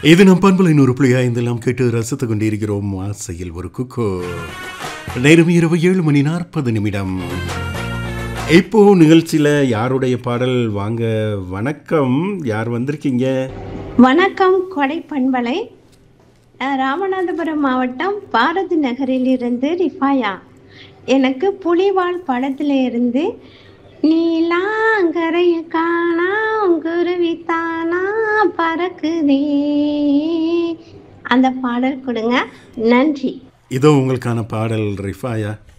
இது நம் பண்பலை நூறு புள்ளி ஐந்தெல்லாம் கேட்டு ரசித்துக் கொண்டிருக்கிறோம் ஆசையில் ஒரு குக்கோ நேரம் இரவு ஏழு மணி நாற்பது நிமிடம் இப்போ நிகழ்ச்சியில யாருடைய பாடல் வாங்க வணக்கம் யார் வந்திருக்கீங்க வணக்கம் கொடை பண்பலை அஹ், ராமநாதபுரம் மாவட்டம் பாரதி நகரிலிருந்து ரிஃபாயா எனக்கு புலிவால் படத்துல இருந்து நீலாங்கரைய காணா குருவித்தானா பறக்குதே அந்த பாடல் கொடுங்க நன்றி இதோ உங்களுக்கான பாடல் ரிஃபாயா